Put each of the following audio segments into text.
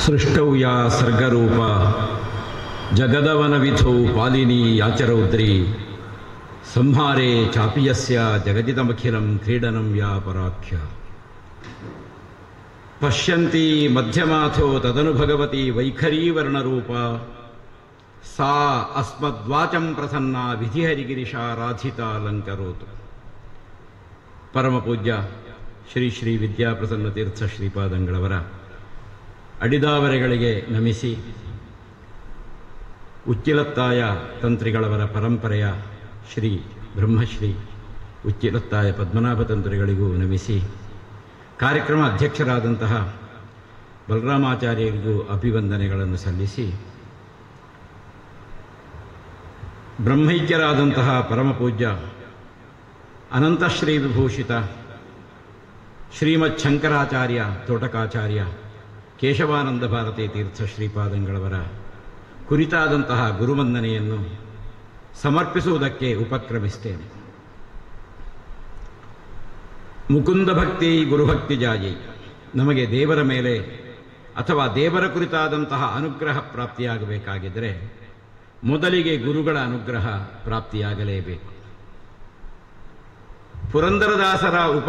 ಸೃಷ್ಟೌ ಯಾ ಸರ್ಗರೂಪ ಜಗದವನವಿಧೌ ಪಾಲಿನಿ ಯಾಚರೌದ್ರಿ ಸಂಹಾರೇ ಚಾಪಿಯಸ್ಯ ಜಗದಿದಮಖಿಲಂ ಕ್ರೀಡನಂ ಯಾ ಪರಾಖ್ಯ ಪಶ್ಯಂತಿ ಮಧ್ಯಮಾಥೋ ತದನು ಭಗವತಿ ವೈಖರೀವರ್ಣರೂಪ ಸಾ ಅಸ್ಮದ್ವಾಚಂ ಪ್ರಸನ್ನ ವಿಧಿಹರಿಗಿರಿಶಾ ರಾಧಿತಾಲಂಕರೋತು ಪರಮ ಪೂಜ್ಯ ಶ್ರೀ ಶ್ರೀ ವಿದ್ಯಾಪ್ರಸನ್ನ ತೀರ್ಥ ಶ್ರೀಪಾದಂಗಳವರ ಅಡಿದಾವರೆಗಳಿಗೆ ನಮಿಸಿ ಉಚ್ಚಿಲತ್ತಾಯ ತಂತ್ರಿಗಳವರ ಪರಂಪರೆಯ ಶ್ರೀ ಬ್ರಹ್ಮಶ್ರೀ ಉಚ್ಚಿಲತ್ತಾಯ ಪದ್ಮನಾಭ ತಂತ್ರಿಗಳಿಗೂ ನಮಿಸಿ ಕಾರ್ಯಕ್ರಮ ಅಧ್ಯಕ್ಷರಾದಂತಹ ಬಲರಾಮಾಚಾರ್ಯರಿಗೂ ಅಭಿವಂದನೆಗಳನ್ನು ಸಲ್ಲಿಸಿ ಬ್ರಹ್ಮೈಕ್ಯರಾದಂತಹ ಪರಮಪೂಜ್ಯ ಅನಂತಶ್ರೀ ವಿಭೂಷಿತ ಶ್ರೀಮತ್ ಶಂಕರಾಚಾರ್ಯ ತೋಟಕಾಚಾರ್ಯ ಕೇಶವಾನಂದ ಭಾರತಿ ತೀರ್ಥ ಶ್ರೀಪಾದಂಗಳವರ ಕುರಿತಾದಂತಹ ಗುರುವಂದನೆಯನ್ನು ಸಮರ್ಪಿಸುವುದಕ್ಕೆ ಉಪಕ್ರಮಿಸ್ತೇನೆ ಮುಕುಂದ ಭಕ್ತಿ ಗುರುಭಕ್ತಿ ಜಾಯಿ ನಮಗೆ ದೇವರ ಮೇಲೆ ಅಥವಾ ದೇವರ ಕುರಿತಾದಂತಹ ಅನುಗ್ರಹ ಪ್ರಾಪ್ತಿಯಾಗಬೇಕಾಗಿದ್ದರೆ ಮೊದಲಿಗೆ ಗುರುಗಳ ಅನುಗ್ರಹ ಪ್ರಾಪ್ತಿಯಾಗಲೇಬೇಕು ಪುರಂದರದಾಸರ ಉಪ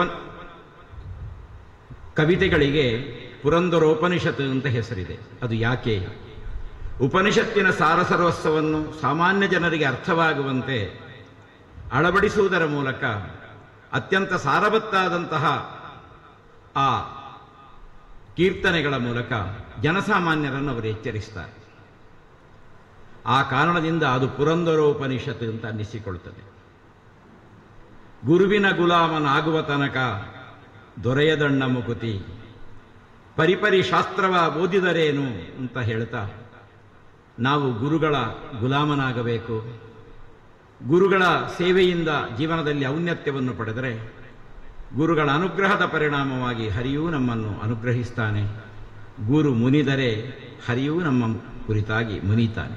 ಕವಿತೆಗಳಿಗೆ ಪುರಂದರೋಪನಿಷತ್ ಅಂತ ಹೆಸರಿದೆ ಅದು ಯಾಕೆ ಉಪನಿಷತ್ತಿನ ಸಾರಸರ್ವಸ್ವವನ್ನು ಸಾಮಾನ್ಯ ಜನರಿಗೆ ಅರ್ಥವಾಗುವಂತೆ ಅಳವಡಿಸುವುದರ ಮೂಲಕ ಅತ್ಯಂತ ಸಾರವತ್ತಾದಂತಹ ಆ ಕೀರ್ತನೆಗಳ ಮೂಲಕ ಜನಸಾಮಾನ್ಯರನ್ನು ಅವರು ಎಚ್ಚರಿಸ್ತಾರೆ ಆ ಕಾರಣದಿಂದ ಅದು ಪುರಂದರೋಪನಿಷತ್ ಅಂತ ಅನ್ನಿಸಿಕೊಳ್ಳುತ್ತದೆ ಗುರುವಿನ ಗುಲಾಮನಾಗುವ ತನಕ ದೊರೆಯದಣ್ಣ ಮುಕುತಿ ಪರಿಪರಿ ಶಾಸ್ತ್ರವ ಓದಿದರೇನು ಅಂತ ಹೇಳ್ತಾ ನಾವು ಗುರುಗಳ ಗುಲಾಮನಾಗಬೇಕು ಗುರುಗಳ ಸೇವೆಯಿಂದ ಜೀವನದಲ್ಲಿ ಔನ್ನತ್ಯವನ್ನು ಪಡೆದರೆ ಗುರುಗಳ ಅನುಗ್ರಹದ ಪರಿಣಾಮವಾಗಿ ಹರಿಯೂ ನಮ್ಮನ್ನು ಅನುಗ್ರಹಿಸ್ತಾನೆ ಗುರು ಮುನಿದರೆ ಹರಿಯೂ ನಮ್ಮ ಕುರಿತಾಗಿ ಮುನಿತಾನೆ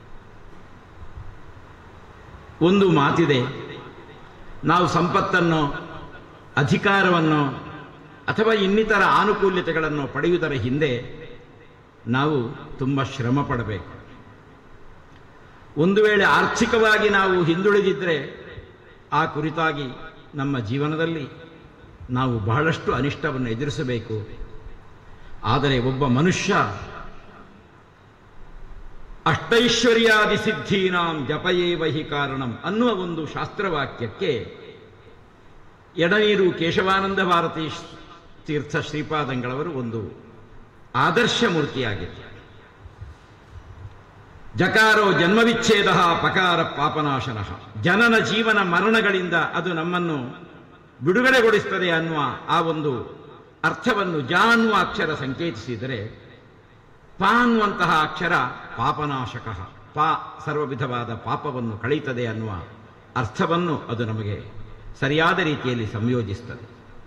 ಒಂದು ಮಾತಿದೆ ನಾವು ಸಂಪತ್ತನ್ನು ಅಧಿಕಾರವನ್ನು ಅಥವಾ ಇನ್ನಿತರ ಆನುಕೂಲ್ಯತೆಗಳನ್ನು ಪಡೆಯುವುದರ ಹಿಂದೆ ನಾವು ತುಂಬ ಶ್ರಮ ಪಡಬೇಕು ಒಂದು ವೇಳೆ ಆರ್ಥಿಕವಾಗಿ ನಾವು ಹಿಂದುಳಿದಿದ್ದರೆ ಆ ಕುರಿತಾಗಿ ನಮ್ಮ ಜೀವನದಲ್ಲಿ ನಾವು ಬಹಳಷ್ಟು ಅನಿಷ್ಟವನ್ನು ಎದುರಿಸಬೇಕು ಆದರೆ ಒಬ್ಬ ಮನುಷ್ಯ ಅಷ್ಟೈಶ್ವರ್ಯಾದಿ ಸಿದ್ಧೀನಾಂ ಜಪಯೇವ ಹಿ ಕಾರಣಂ ಅನ್ನುವ ಒಂದು ಶಾಸ್ತ್ರವಾಕ್ಯಕ್ಕೆ ಎಡನೀರು ಕೇಶವಾನಂದ ಭಾರತಿ ತೀರ್ಥ ಶ್ರೀಪಾದಂಗಳವರು ಒಂದು ಆದರ್ಶ ಮೂರ್ತಿಯಾಗಿತ್ತು ಜಕಾರೋ ಜನ್ಮವಿಚ್ಛೇದ ಪಕಾರ ಪಾಪನಾಶನ ಜನನ ಜೀವನ ಮರಣಗಳಿಂದ ಅದು ನಮ್ಮನ್ನು ಬಿಡುಗಡೆಗೊಳಿಸ್ತದೆ ಅನ್ನುವ ಆ ಒಂದು ಅರ್ಥವನ್ನು ಜ ಅನ್ನುವ ಅಕ್ಷರ ಸಂಕೇತಿಸಿದರೆ ಪ ಅನ್ನುವಂತಹ ಅಕ್ಷರ ಪಾಪನಾಶಕ ಪಾ ಸರ್ವ ವಿಧವಾದ ಪಾಪವನ್ನು ಕಳೀತದೆ ಅನ್ನುವ ಅರ್ಥವನ್ನು ಅದು ನಮಗೆ ಸರಿಯಾದ ರೀತಿಯಲ್ಲಿ ಸಂಯೋಜಿಸ್ತದೆ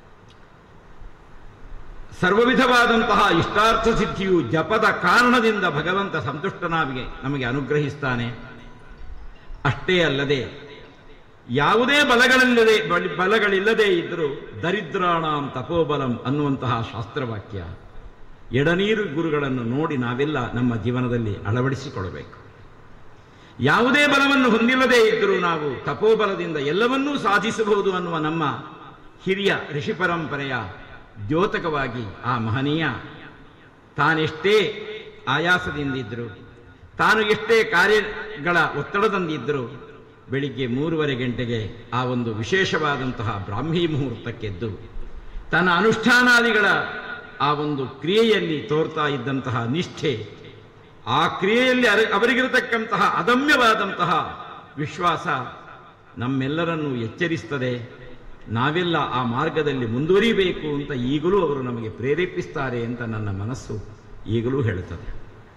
ಸರ್ವವಿಧವಾದಂತಹ ಇಷ್ಟಾರ್ಥ ಸಿದ್ಧಿಯು ಜಪದ ಕಾರಣದಿಂದ ಭಗವಂತ ಸಂತುಷ್ಟನಾವಿಗೆ ನಮಗೆ ಅನುಗ್ರಹಿಸ್ತಾನೆ ಅಷ್ಟೇ ಅಲ್ಲದೆ ಯಾವುದೇ ಬಲಗಳಿಲ್ಲದೆ ಬಲಗಳಿಲ್ಲದೆ ಇದ್ದರೂ ದರಿದ್ರಾಣಾಂ ತಪೋಬಲಂ ಅನ್ನುವಂತಹ ಶಾಸ್ತ್ರವಾಕ್ಯ ಎಡನೀರು ಗುರುಗಳನ್ನು ನೋಡಿ ನಾವೆಲ್ಲ ನಮ್ಮ ಜೀವನದಲ್ಲಿ ಅಳವಡಿಸಿಕೊಳ್ಳಬೇಕು ಯಾವುದೇ ಬಲವನ್ನು ಹೊಂದಿಲ್ಲದೇ ಇದ್ದರೂ ನಾವು ತಪೋಬಲದಿಂದ ಎಲ್ಲವನ್ನೂ ಸಾಧಿಸಬಹುದು ಅನ್ನುವ ನಮ್ಮ ಹಿರಿಯ ಋಷಿ ಪರಂಪರೆಯ ದ್ಯೋತಕವಾಗಿ ಆ ಮಹನೀಯ ತಾನೆಷ್ಟೇ ಆಯಾಸದಿಂದಿದ್ದರು ತಾನು ಎಷ್ಟೇ ಕಾರ್ಯಗಳ ಒತ್ತಡದಿಂದಿದ್ದರು ಬೆಳಿಗ್ಗೆ ಮೂರುವರೆ ಗಂಟೆಗೆ ಆ ಒಂದು ವಿಶೇಷವಾದಂತಹ ಬ್ರಾಹ್ಮಿ ಮುಹೂರ್ತಕ್ಕೆದ್ದು ತನ್ನ ಅನುಷ್ಠಾನಾದಿಗಳ ಆ ಒಂದು ಕ್ರಿಯೆಯಲ್ಲಿ ತೋರ್ತಾ ಇದ್ದಂತಹ ನಿಷ್ಠೆ ಆ ಕ್ರಿಯೆಯಲ್ಲಿ ಅವರಿಗಿರತಕ್ಕಂತಹ ಅದಮ್ಯವಾದಂತಹ ವಿಶ್ವಾಸ ನಮ್ಮೆಲ್ಲರನ್ನು ಎಚ್ಚರಿಸ್ತದೆ ನಾವೆಲ್ಲ ಆ ಮಾರ್ಗದಲ್ಲಿ ಮುಂದುವರಿಬೇಕು ಅಂತ ಈಗಲೂ ಅವರು ನಮಗೆ ಪ್ರೇರೇಪಿಸ್ತಾರೆ ಅಂತ ನನ್ನ ಮನಸ್ಸು ಈಗಲೂ ಹೇಳುತ್ತದೆ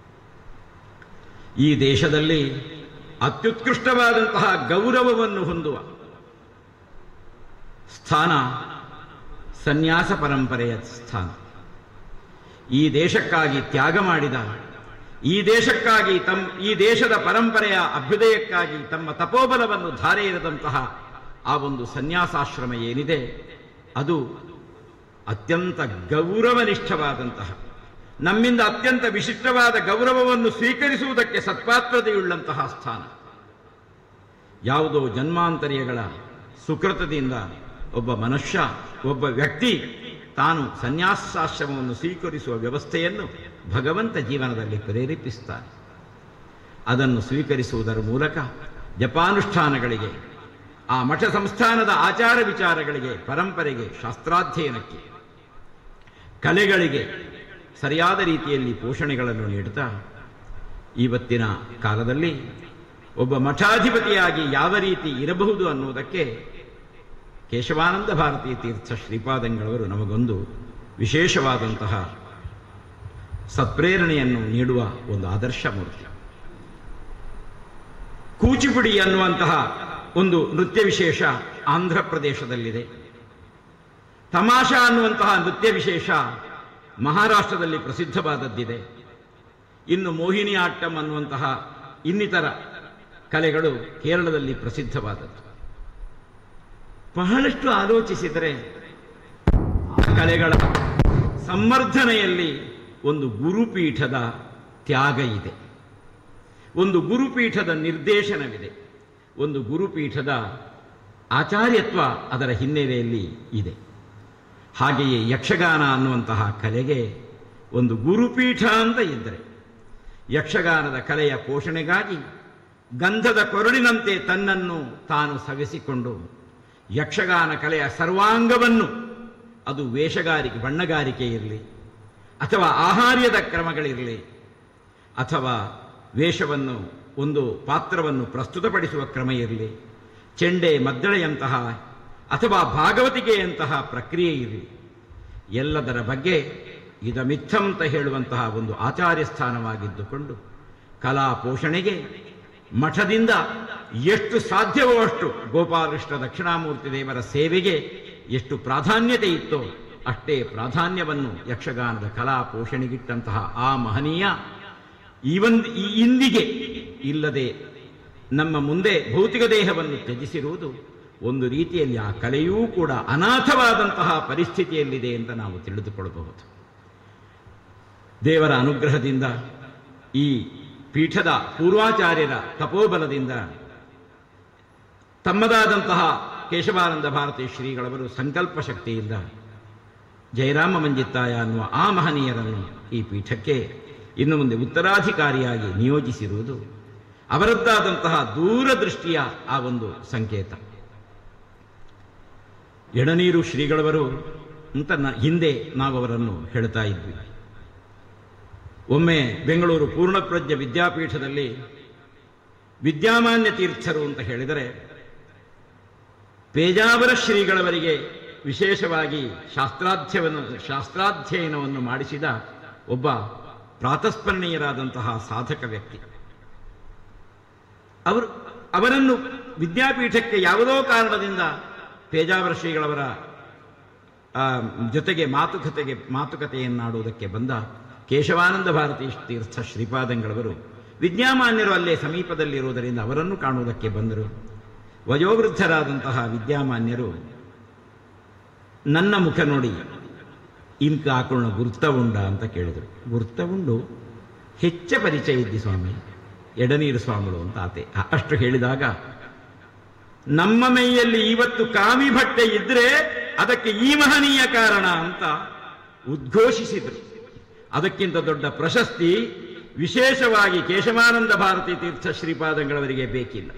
ಈ ದೇಶದಲ್ಲಿ ಅತ್ಯುತ್ಕೃಷ್ಟವಾದಂತಹ ಗೌರವವನ್ನು ಹೊಂದುವ ಸ್ಥಾನ ಸನ್ಯಾಸ ಪರಂಪರೆಯ ಸ್ಥಾನ ಈ ದೇಶಕ್ಕಾಗಿ ತ್ಯಾಗ ಮಾಡಿದ ಈ ದೇಶಕ್ಕಾಗಿ ತಮ್ಮ ಈ ದೇಶದ ಪರಂಪರೆಯ ಅಭ್ಯುದಯಕ್ಕಾಗಿ ತಮ್ಮ ತಪೋಬಲವನ್ನು ಧಾರೆ ಇರದಂತಹ ಆ ಒಂದು ಸನ್ಯಾಸಾಶ್ರಮ ಏನಿದೆ ಅದು ಅತ್ಯಂತ ಗೌರವನಿಷ್ಠವಾದಂತಹ ನಮ್ಮಿಂದ ಅತ್ಯಂತ ವಿಶಿಷ್ಟವಾದ ಗೌರವವನ್ನು ಸ್ವೀಕರಿಸುವುದಕ್ಕೆ ಸತ್ಪಾತ್ರತೆಯುಳ್ಳಂತಹ ಸ್ಥಾನ ಯಾವುದೋ ಜನ್ಮಾಂತರ್ಯಗಳ ಸುಕೃತದಿಂದ ಒಬ್ಬ ಮನುಷ್ಯ ಒಬ್ಬ ವ್ಯಕ್ತಿ ತಾನು ಸನ್ಯಾಸಾಶ್ರಮವನ್ನು ಸ್ವೀಕರಿಸುವ ವ್ಯವಸ್ಥೆಯನ್ನು ಭಗವಂತ ಜೀವನದಲ್ಲಿ ಪ್ರೇರೇಪಿಸ್ತಾನೆ ಅದನ್ನು ಸ್ವೀಕರಿಸುವುದರ ಮೂಲಕ ಜಪಾನುಷ್ಠಾನಗಳಿಗೆ ಆ ಮಠ ಸಂಸ್ಥಾನದ ಆಚಾರ ವಿಚಾರಗಳಿಗೆ ಪರಂಪರೆಗೆ ಶಾಸ್ತ್ರಾಧ್ಯಯನಕ್ಕೆ ಕಲೆಗಳಿಗೆ ಸರಿಯಾದ ರೀತಿಯಲ್ಲಿ ಪೋಷಣೆಗಳನ್ನು ನೀಡುತ್ತಾ ಇವತ್ತಿನ ಕಾಲದಲ್ಲಿ ಒಬ್ಬ ಮಠಾಧಿಪತಿಯಾಗಿ ಯಾವ ರೀತಿ ಇರಬಹುದು ಅನ್ನುವುದಕ್ಕೆ ಕೇಶವಾನಂದ ಭಾರತೀಯ ತೀರ್ಥ ಶ್ರೀಪಾದಂಗಳವರು ನಮಗೊಂದು ವಿಶೇಷವಾದಂತಹ ಸತ್ಪ್ರೇರಣೆಯನ್ನು ನೀಡುವ ಒಂದು ಆದರ್ಶ ಮೂರ್ತಿ ಕೂಚಿಪುಡಿ ಅನ್ನುವಂತಹ ಒಂದು ನೃತ್ಯ ವಿಶೇಷ ಆಂಧ್ರ ಪ್ರದೇಶದಲ್ಲಿದೆ ತಮಾಷಾ ಅನ್ನುವಂತಹ ನೃತ್ಯ ವಿಶೇಷ ಮಹಾರಾಷ್ಟ್ರದಲ್ಲಿ ಪ್ರಸಿದ್ಧವಾದದ್ದಿದೆ ಇನ್ನು ಮೋಹಿನಿ ಆಟ್ಟಂ ಅನ್ನುವಂತಹ ಇನ್ನಿತರ ಕಲೆಗಳು ಕೇರಳದಲ್ಲಿ ಪ್ರಸಿದ್ಧವಾದದ್ದು ಬಹಳಷ್ಟು ಆಲೋಚಿಸಿದರೆ ಆ ಕಲೆಗಳ ಸಂವರ್ಧನೆಯಲ್ಲಿ ಒಂದು ಗುರುಪೀಠದ ತ್ಯಾಗ ಇದೆ ಒಂದು ಗುರುಪೀಠದ ನಿರ್ದೇಶನವಿದೆ ಒಂದು ಗುರುಪೀಠದ ಆಚಾರ್ಯತ್ವ ಅದರ ಹಿನ್ನೆಲೆಯಲ್ಲಿ ಇದೆ ಹಾಗೆಯೇ ಯಕ್ಷಗಾನ ಅನ್ನುವಂತಹ ಕಲೆಗೆ ಒಂದು ಗುರುಪೀಠ ಅಂತ ಇದ್ದರೆ ಯಕ್ಷಗಾನದ ಕಲೆಯ ಪೋಷಣೆಗಾಗಿ ಗಂಧದ ಕೊರಳಿನಂತೆ ತನ್ನನ್ನು ತಾನು ಸವೆಸಿಕೊಂಡು ಯಕ್ಷಗಾನ ಕಲೆಯ ಸರ್ವಾಂಗವನ್ನು ಅದು ವೇಷಗಾರಿಕೆ ಬಣ್ಣಗಾರಿಕೆ ಇರಲಿ ಅಥವಾ ಆಹಾರ್ಯದ ಕ್ರಮಗಳಿರಲಿ ಅಥವಾ ವೇಷವನ್ನು ಒಂದು ಪಾತ್ರವನ್ನು ಪ್ರಸ್ತುತಪಡಿಸುವ ಕ್ರಮ ಇರಲಿ ಚೆಂಡೆ ಮದ್ದಳೆಯಂತಹ ಅಥವಾ ಭಾಗವತಿಕೆಯಂತಹ ಪ್ರಕ್ರಿಯೆ ಇರಲಿ ಎಲ್ಲದರ ಬಗ್ಗೆ ಇದಮಿತ್ತಂತ ಹೇಳುವಂತಹ ಒಂದು ಆಚಾರ್ಯ ಸ್ಥಾನವಾಗಿದ್ದುಕೊಂಡು ಕಲಾ ಪೋಷಣೆಗೆ ಮಠದಿಂದ ಎಷ್ಟು ಸಾಧ್ಯವೋ ಅಷ್ಟು ಗೋಪಾಲಕೃಷ್ಣ ದಕ್ಷಿಣಾಮೂರ್ತಿ ದೇವರ ಸೇವೆಗೆ ಎಷ್ಟು ಪ್ರಾಧಾನ್ಯತೆ ಇತ್ತೋ ಅಷ್ಟೇ ಪ್ರಾಧಾನ್ಯವನ್ನು ಯಕ್ಷಗಾನದ ಕಲಾ ಪೋಷಣೆಗಿಟ್ಟಂತಹ ಆ ಮಹನೀಯ ಈವನ್ ಈ ಇಂದಿಗೆ ಇಲ್ಲದೆ ನಮ್ಮ ಮುಂದೆ ಭೌತಿಕ ದೇಹವನ್ನು ತ್ಯಜಿಸಿರುವುದು ಒಂದು ರೀತಿಯಲ್ಲಿ ಆ ಕಲೆಯೂ ಕೂಡ ಅನಾಥವಾದಂತಹ ಪರಿಸ್ಥಿತಿಯಲ್ಲಿದೆ ಅಂತ ನಾವು ತಿಳಿದುಕೊಳ್ಳಬಹುದು ದೇವರ ಅನುಗ್ರಹದಿಂದ ಈ ಪೀಠದ ಪೂರ್ವಾಚಾರ್ಯರ ತಪೋಬಲದಿಂದ ತಮ್ಮದಾದಂತಹ ಕೇಶವಾನಂದ ಭಾರತಿ ಶ್ರೀಗಳವರು ಸಂಕಲ್ಪ ಶಕ್ತಿಯಿಂದ ಜಯರಾಮ ಮಂಜಿತ್ತಾಯ ಅನ್ನುವ ಆ ಮಹನೀಯರನ್ನು ಈ ಪೀಠಕ್ಕೆ ಇನ್ನು ಮುಂದೆ ಉತ್ತರಾಧಿಕಾರಿಯಾಗಿ ನಿಯೋಜಿಸಿರುವುದು ಅವರದ್ದಾದಂತಹ ದೂರದೃಷ್ಟಿಯ ಆ ಒಂದು ಸಂಕೇತ ಎಡನೀರು ಶ್ರೀಗಳವರು ಅಂತ ನ- ಹಿಂದೆ ನಾವು ಅವರನ್ನು ಹೇಳ್ತಾ ಇದ್ವಿ ಒಮ್ಮೆ ಬೆಂಗಳೂರು ಪೂರ್ಣಪ್ರಜ್ಞ ವಿದ್ಯಾಪೀಠದಲ್ಲಿ ವಿದ್ಯಾಮಾನ್ಯ ತೀರ್ಥರು ಅಂತ ಹೇಳಿದರೆ ಪೇಜಾವರ ಶ್ರೀಗಳವರಿಗೆ ವಿಶೇಷವಾಗಿ ಶಾಸ್ತ್ರಾಧ್ಯವನ್ನು ಶಾಸ್ತ್ರಾಧ್ಯಯನವನ್ನು ಮಾಡಿಸಿದ ಒಬ್ಬ ಪ್ರಾತಸ್ಮರಣೀಯರಾದಂತಹ ಸಾಧಕ ವ್ಯಕ್ತಿ ಅವರು ಅವರನ್ನು ವಿದ್ಯಾಪೀಠಕ್ಕೆ ಯಾವುದೋ ಕಾರಣದಿಂದ ಪೇಜಾವರ ಶ್ರೀಗಳವರ ಆ, ಜೊತೆಗೆ ಮಾತುಕತೆಗೆ ಮಾತುಕತೆಯನ್ನಾಡುವುದಕ್ಕೆ ಬಂದ ಕೇಶವಾನಂದ ಭಾರತಿ ತೀರ್ಥ ಶ್ರೀಪಾದಂಗಳವರು ವಿದ್ಯಾಮಾನ್ಯರು ಅಲ್ಲೇ ಸಮೀಪದಲ್ಲಿರುವುದರಿಂದ ಅವರನ್ನು ಕಾಣುವುದಕ್ಕೆ ಬಂದರು ವಯೋವೃದ್ಧರಾದಂತಹ ವಿದ್ಯಾಮಾನ್ಯರು ನನ್ನ ಮುಖ ನೋಡಿ ಇಂಕ ಹಾಕೊಳ್ಳ ಗುರ್ತ ಉಂಡ ಅಂತ ಕೇಳಿದರು ಗುರ್ತ ಉಂಡು ಹೆಚ್ಚ ಪರಿಚಯ ಇದ್ದಿ ಸ್ವಾಮಿ ಎಡನೀರು ಸ್ವಾಮಿಗಳು ಅಂತ ಆತೆ ಅಷ್ಟು ಹೇಳಿದಾಗ ನಮ್ಮ ಮೈಯಲ್ಲಿ ಇವತ್ತು ಕಾವಿ ಬಟ್ಟೆ ಇದ್ರೆ ಅದಕ್ಕೆ ಈ ಮಹನೀಯ ಕಾರಣ ಅಂತ ಉದ್ಘೋಷಿಸಿದರು ಅದಕ್ಕಿಂತ ದೊಡ್ಡ ಪ್ರಶಸ್ತಿ ವಿಶೇಷವಾಗಿ ಕೇಶವಾನಂದ ಭಾರತಿ ತೀರ್ಥ ಶ್ರೀಪಾದಂಗಳವರಿಗೆ ಬೇಕಿಲ್ಲ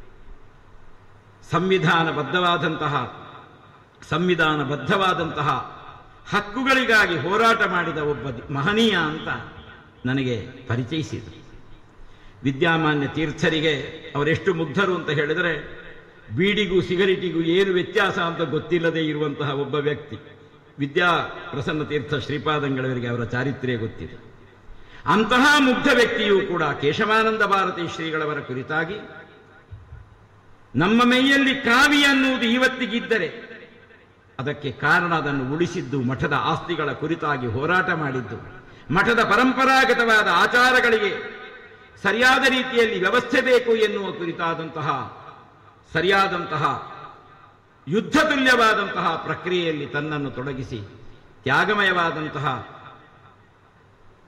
ಸಂವಿಧಾನಬದ್ಧವಾದಂತಹ ಸಂವಿಧಾನಬದ್ಧವಾದಂತಹ ಹಕ್ಕುಗಳಿಗಾಗಿ ಹೋರಾಟ ಮಾಡಿದ ಒಬ್ಬ ದಿ- ಮಹನೀಯ ಅಂತ ನನಗೆ ಪರಿಚಯಿಸಿದರು ವಿದ್ಯಾಮಾನ್ಯ ತೀರ್ಥರಿಗೆ ಅವರೆಷ್ಟು ಮುಗ್ಧರು ಅಂತ ಹೇಳಿದರೆ ಬೀಡಿಗೂ ಸಿಗರೇಟಿಗೂ ಏನು ವ್ಯತ್ಯಾಸ ಅಂತ ಗೊತ್ತಿಲ್ಲದೆ ಇರುವಂತಹ ಒಬ್ಬ ವ್ಯಕ್ತಿ ವಿದ್ಯಾ ಪ್ರಸನ್ನ ತೀರ್ಥ ಶ್ರೀಪಾದಂಗಳವರಿಗೆ ಅವರ ಚಾರಿತ್ರ್ಯ ಗೊತ್ತಿದೆ ಅಂತಹ ಮುಗ್ಧ ವ್ಯಕ್ತಿಯೂ ಕೂಡ ಕೇಶವಾನಂದ ಭಾರತಿ ಶ್ರೀಗಳವರ ಕುರಿತಾಗಿ ನಮ್ಮ ಮೈಯಲ್ಲಿ ಕಾವಿ ಅನ್ನುವುದು ಇವತ್ತಿಗಿದ್ದರೆ ಅದಕ್ಕೆ ಕಾರಣ ಅದನ್ನು ಉಳಿಸಿದ್ದು ಮಠದ ಆಸ್ತಿಗಳ ಕುರಿತಾಗಿ ಹೋರಾಟ ಮಾಡಿದ್ದು ಮಠದ ಪರಂಪರಾಗತವಾದ ಆಚಾರಗಳಿಗೆ ಸರಿಯಾದ ರೀತಿಯಲ್ಲಿ ವ್ಯವಸ್ಥೆ ಬೇಕು ಎನ್ನುವ ಕುರಿತಾದಂತಹ ಸರಿಯಾದಂತಹ ಯುದ್ಧ ತುಲ್ಯವಾದಂತಹ ಪ್ರಕ್ರಿಯೆಯಲ್ಲಿ ತನ್ನನ್ನು ತೊಡಗಿಸಿ ತ್ಯಾಗಮಯವಾದಂತಹ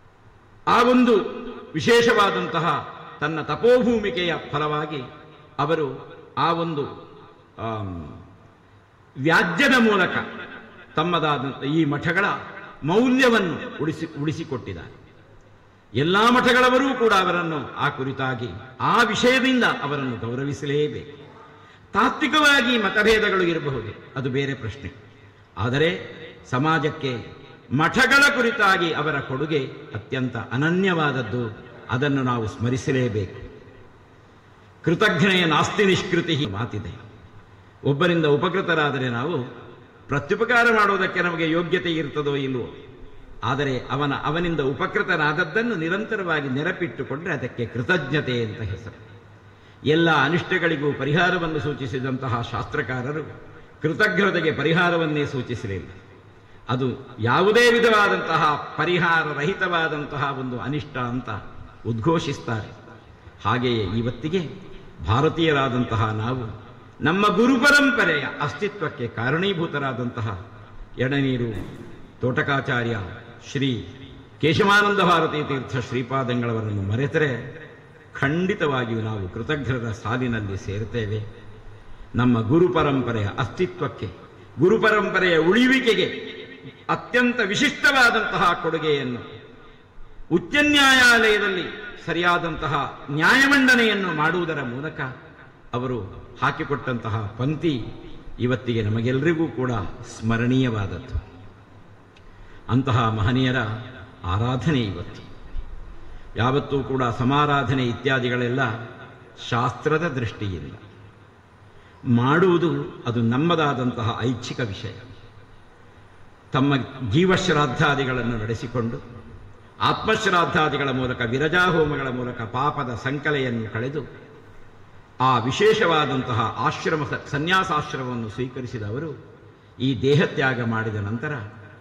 ಆ ಒಂದು ವಿಶೇಷವಾದಂತಹ ತನ್ನ ತಪೋಭೂಮಿಕೆಯ ಫಲವಾಗಿ ಅವರು ಆ ಒಂದು ಆಮ್, ವ್ಯಾಜ್ಯದ ಮೂಲಕ ತಮ್ಮದಾದಂಥ ಈ ಮಠಗಳ ಮೌಲ್ಯವನ್ನು ಉಳಿಸಿ ಉಳಿಸಿಕೊಟ್ಟಿದ್ದಾರೆ ಎಲ್ಲಾ ಮಠಗಳವರೂ ಕೂಡ ಅವರನ್ನು ಆ ಕುರಿತಾಗಿ ಆ ವಿಷಯದಿಂದ ಅವರನ್ನು ಗೌರವಿಸಲೇಬೇಕು ತಾತ್ವಿಕವಾಗಿ ಮತಭೇದಗಳು ಇರಬಹುದು ಅದು ಬೇರೆ ಪ್ರಶ್ನೆ ಆದರೆ ಸಮಾಜಕ್ಕೆ ಮಠಗಳ ಕುರಿತಾಗಿ ಅವರ ಕೊಡುಗೆ ಅತ್ಯಂತ ಅನನ್ಯವಾದದ್ದು ಅದನ್ನು ನಾವು ಸ್ಮರಿಸಲೇಬೇಕು ಕೃತಜ್ಞೆಯ ನಾಸ್ತಿ ನಿಷ್ಕೃತಿ ಮಾತಿದೆ ಒಬ್ಬರಿಂದ ಉಪಕೃತರಾದರೆ ನಾವು ಪ್ರತ್ಯುಪಕಾರ ಮಾಡುವುದಕ್ಕೆ ನಮಗೆ ಯೋಗ್ಯತೆ ಇರ್ತದೋ ಇಲ್ಲವೋ ಆದರೆ ಅವನ ಅವನಿಂದ ಉಪಕೃತನಾದದ್ದನ್ನು ನಿರಂತರವಾಗಿ ನೆನಪಿಟ್ಟುಕೊಂಡ್ರೆ ಅದಕ್ಕೆ ಕೃತಜ್ಞತೆ ಅಂತ ಹೆಸರು ಎಲ್ಲ ಅನಿಷ್ಟಗಳಿಗೂ ಪರಿಹಾರವನ್ನು ಸೂಚಿಸಿದಂತಹ ಶಾಸ್ತ್ರಕಾರರು ಕೃತಜ್ಞತೆಗೆ ಪರಿಹಾರವನ್ನೇ ಸೂಚಿಸಲಿಲ್ಲ ಅದು ಯಾವುದೇ ವಿಧವಾದಂತಹ ಪರಿಹಾರ ರಹಿತವಾದಂತಹ ಒಂದು ಅನಿಷ್ಟ ಅಂತ ಉದ್ಘೋಷಿಸ್ತಾರೆ ಹಾಗೆಯೇ ಇವತ್ತಿಗೆ ಭಾರತೀಯರಾದಂತಹ ನಾವು ನಮ್ಮ ಗುರು ಪರಂಪರೆಯ ಅಸ್ತಿತ್ವಕ್ಕೆ ಕಾರಣೀಭೂತರಾದಂತಹ ಎಡನೀರು ತೋಟಕಾಚಾರ್ಯ ಶ್ರೀ ಕೇಶವಾನಂದ ಭಾರತೀ ತೀರ್ಥ ಶ್ರೀಪಾದಂಗಳವರನ್ನು ಮರೆತರೆ ಖಂಡಿತವಾಗಿಯೂ ನಾವು ಕೃತಜ್ಞರ ಸಾಲಿನಲ್ಲಿ ಸೇರ್ತೇವೆ ನಮ್ಮ ಗುರು ಪರಂಪರೆಯ ಅಸ್ತಿತ್ವಕ್ಕೆ ಗುರು ಪರಂಪರೆಯ ಉಳಿವಿಕೆಗೆ ಅತ್ಯಂತ ವಿಶಿಷ್ಟವಾದಂತಹ ಕೊಡುಗೆಯನ್ನು ಉಚ್ಚ ನ್ಯಾಯಾಲಯದಲ್ಲಿ ಸರಿಯಾದಂತಹ ನ್ಯಾಯಮಂಡನೆಯನ್ನು ಮಾಡುವುದರ ಮೂಲಕ ಅವರು ಹಾಕಿಕೊಟ್ಟಂತಹ ಪಂಕ್ತಿ ಇವತ್ತಿಗೆ ನಮಗೆಲ್ಲರಿಗೂ ಕೂಡ ಸ್ಮರಣೀಯವಾದದ್ದು ಅಂತಹ ಮಹನೀಯರ ಆರಾಧನೆ ಇವತ್ತು ಯಾವತ್ತೂ ಕೂಡ ಸಮಾರಾಧನೆ ಇತ್ಯಾದಿಗಳೆಲ್ಲ ಶಾಸ್ತ್ರದ ದೃಷ್ಟಿಯಿಂದ ಮಾಡುವುದು ಅದು ನಮ್ಮದಾದಂತಹ ಐಚ್ಛಿಕ ವಿಷಯ ತಮ್ಮ ಜೀವಶ್ರಾದ್ದಾದಿಗಳನ್ನು ನಡೆಸಿಕೊಂಡು ಆತ್ಮಶ್ರಾದ್ದಾದಿಗಳ ಮೂಲಕ ವಿರಜಾಹೋಮಗಳ ಮೂಲಕ ಪಾಪದ ಸಂಕಲೆಯನ್ನು ಕಳೆದು ಆ ವಿಶೇಷವಾದಂತಹ ಆಶ್ರಮ ಸನ್ಯಾಸಾಶ್ರಮವನ್ನು ಸ್ವೀಕರಿಸಿದವರು ಈ ದೇಹತ್ಯಾಗ ಮಾಡಿದ ನಂತರ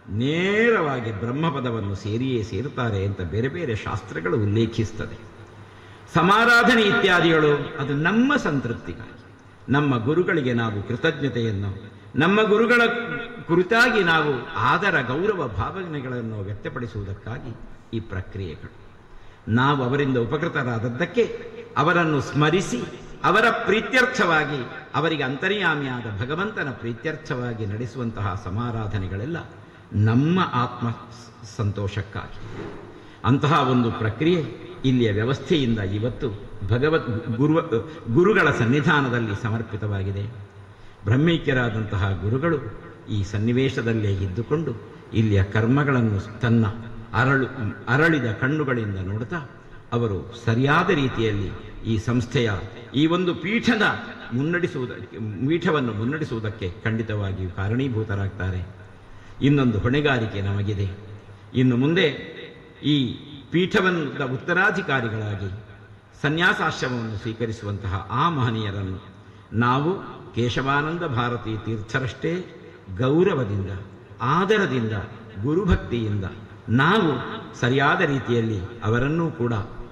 ನೇರವಾಗಿ ಬ್ರಹ್ಮಪದವನ್ನು ಸೇರಿಯೇ ಸೇರುತ್ತಾರೆ ಅಂತ ಬೇರೆ ಬೇರೆ ಶಾಸ್ತ್ರಗಳು ಉಲ್ಲೇಖಿಸ್ತದೆ ಸಮಾರಾಧನೆ ಇತ್ಯಾದಿಗಳು ಅದು ನಮ್ಮ ಸಂತೃಪ್ತಿಗಾಗಿ ನಮ್ಮ ಗುರುಗಳಿಗೆ ನಾವು ಕೃತಜ್ಞತೆಯನ್ನು ನಮ್ಮ ಗುರುಗಳ ಕುರಿತಾಗಿ ನಾವು ಆದರ ಗೌರವ ಭಾವನೆಗಳನ್ನು ವ್ಯಕ್ತಪಡಿಸುವುದಕ್ಕಾಗಿ ಈ ಪ್ರಕ್ರಿಯೆಗಳು ನಾವು ಅವರಿಂದ ಉಪಕೃತರಾದದ್ದಕ್ಕೆ ಅವರನ್ನು ಸ್ಮರಿಸಿ ಅವರ ಪ್ರೀತ್ಯರ್ಥವಾಗಿ ಅವರಿಗೆ ಅಂತರ್ಯಾಮಿಯಾದ ಭಗವಂತನ ಪ್ರೀತ್ಯರ್ಥವಾಗಿ ನಡೆಸುವಂತಹ ಸಮಾರಾಧನೆಗಳೆಲ್ಲ ನಮ್ಮ ಆತ್ಮ ಸ- ಸಂತೋಷಕ್ಕಾಗಿ ಅಂತಹ ಒಂದು ಪ್ರಕ್ರಿಯೆ ಇಲ್ಲಿಯ ವ್ಯವಸ್ಥೆಯಿಂದ ಇವತ್ತು ಭಗವತ್ ಗುರುವ ಗುರುಗಳ ಸನ್ನಿಧಾನದಲ್ಲಿ ಸಮರ್ಪಿತವಾಗಿದೆ ಬ್ರಹ್ಮೈಕ್ಯರಾದಂತಹ ಗುರುಗಳು ಈ ಸನ್ನಿವೇಶದಲ್ಲೇ ಇದ್ದುಕೊಂಡು ಇಲ್ಲಿಯ ಕರ್ಮಗಳನ್ನು ತನ್ನ ಅರಳು ಅರಳಿದ ಕಣ್ಣುಗಳಿಂದ ನೋಡ್ತಾ ಅವರು ಸರಿಯಾದ ರೀತಿಯಲ್ಲಿ ಈ ಸಂಸ್ಥೆಯ ಈ ಒಂದು ಪೀಠದ ಮುನ್ನಡೆಸುವುದಕ್ಕೆ ಪೀಠವನ್ನು ಮುನ್ನಡೆಸುವುದಕ್ಕೆ ಖಂಡಿತವಾಗಿಯೂ ಕಾರಣೀಭೂತರಾಗ್ತಾರೆ ಇನ್ನೊಂದು ಹೊಣೆಗಾರಿಕೆ ನಮಗಿದೆ ಇನ್ನು ಮುಂದೆ ಈ ಪೀಠವನ್ನ ಉತ್ತರಾಧಿಕಾರಿಗಳಾಗಿ ಸನ್ಯಾಸಾಶ್ರಮವನ್ನು ಸ್ವೀಕರಿಸುವಂತಹ ಆ ಮಹನೀಯರನ್ನು ನಾವು ಕೇಶವಾನಂದ ಭಾರತಿ ತೀರ್ಥರಷ್ಟೇ ಗೌರವದಿಂದ ಆದರದಿಂದ ಗುರುಭಕ್ತಿಯಿಂದ ನಾವು ಸರಿಯಾದ ರೀತಿಯಲ್ಲಿ ಅವರನ್ನೂ ಕೂಡ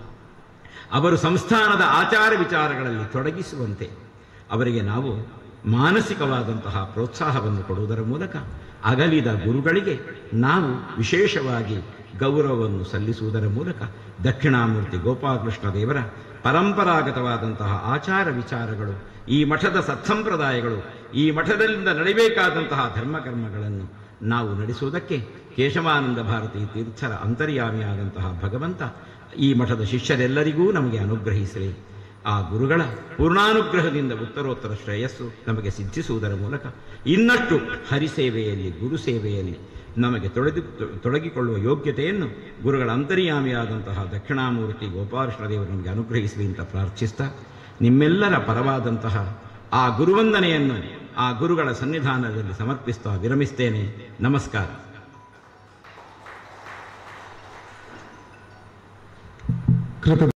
ಅವರು ಸಂಸ್ಥಾನದ ಆಚಾರ ವಿಚಾರಗಳಲ್ಲಿ ತೊಡಗಿಸುವಂತೆ ಅವರಿಗೆ ನಾವು ಮಾನಸಿಕವಾದಂತಹ ಪ್ರೋತ್ಸಾಹವನ್ನು ಕೊಡುವುದರ ಮೂಲಕ ಅಗಲಿದ ಗುರುಗಳಿಗೆ ನಾವು ವಿಶೇಷವಾಗಿ ಗೌರವವನ್ನು ಸಲ್ಲಿಸುವುದರ ಮೂಲಕ ದಕ್ಷಿಣಾಮೂರ್ತಿ ಗೋಪಾಲಕೃಷ್ಣ ದೇವರ ಪರಂಪರಾಗತವಾದಂತಹ ಆಚಾರ ವಿಚಾರಗಳು ಈ ಮಠದ ಸತ್ಸಂಪ್ರದಾಯಗಳು ಈ ಮಠದಲ್ಲಿಂದ ನಡಿಬೇಕಾದಂತಹ ಧರ್ಮಕರ್ಮಗಳನ್ನು ನಾವು ನಡೆಸುವುದಕ್ಕೆ ಕೇಶವಾನಂದ ಭಾರತಿ ತೀರ್ಥರ ಅಂತರ್ಯಾಮಿಯಾದಂತಹ ಭಗವಂತ ಈ ಮಠದ ಶಿಷ್ಯರೆಲ್ಲರಿಗೂ ನಮಗೆ ಅನುಗ್ರಹಿಸಲಿ ಆ ಗುರುಗಳ ಪೂರ್ಣಾನುಗ್ರಹದಿಂದ ಉತ್ತರೋತ್ತರ ಶ್ರೇಯಸ್ಸು ನಮಗೆ ಸಿದ್ಧಿಸುವುದರ ಮೂಲಕ ಇನ್ನಷ್ಟು ಹರಿಸೇವೆಯಲ್ಲಿ ಗುರು ಸೇವೆಯಲ್ಲಿ ನಮಗೆ ತೊಳೆದು ತೊಡಗಿಕೊಳ್ಳುವ ಯೋಗ್ಯತೆಯನ್ನು ಗುರುಗಳ ಅಂತರ್ಯಾಮಿಯಾದಂತಹ ದಕ್ಷಿಣಾಮೂರ್ತಿ ಗೋಪಾಲಕೃಷ್ಣ ದೇವರು ನಮಗೆ ಅನುಗ್ರಹಿಸಲಿ ಅಂತ ಪ್ರಾರ್ಥಿಸ್ತಾ ನಿಮ್ಮೆಲ್ಲರ ಪರವಾದಂತಹ ಆ ಗುರುವಂದನೆಯನ್ನು ಆ ಗುರುಗಳ ಸನ್ನಿಧಾನದಲ್ಲಿ ಸಮರ್ಪಿಸ್ತಾ ವಿರಮಿಸ್ತೇನೆ ನಮಸ್ಕಾರ ಕೃತ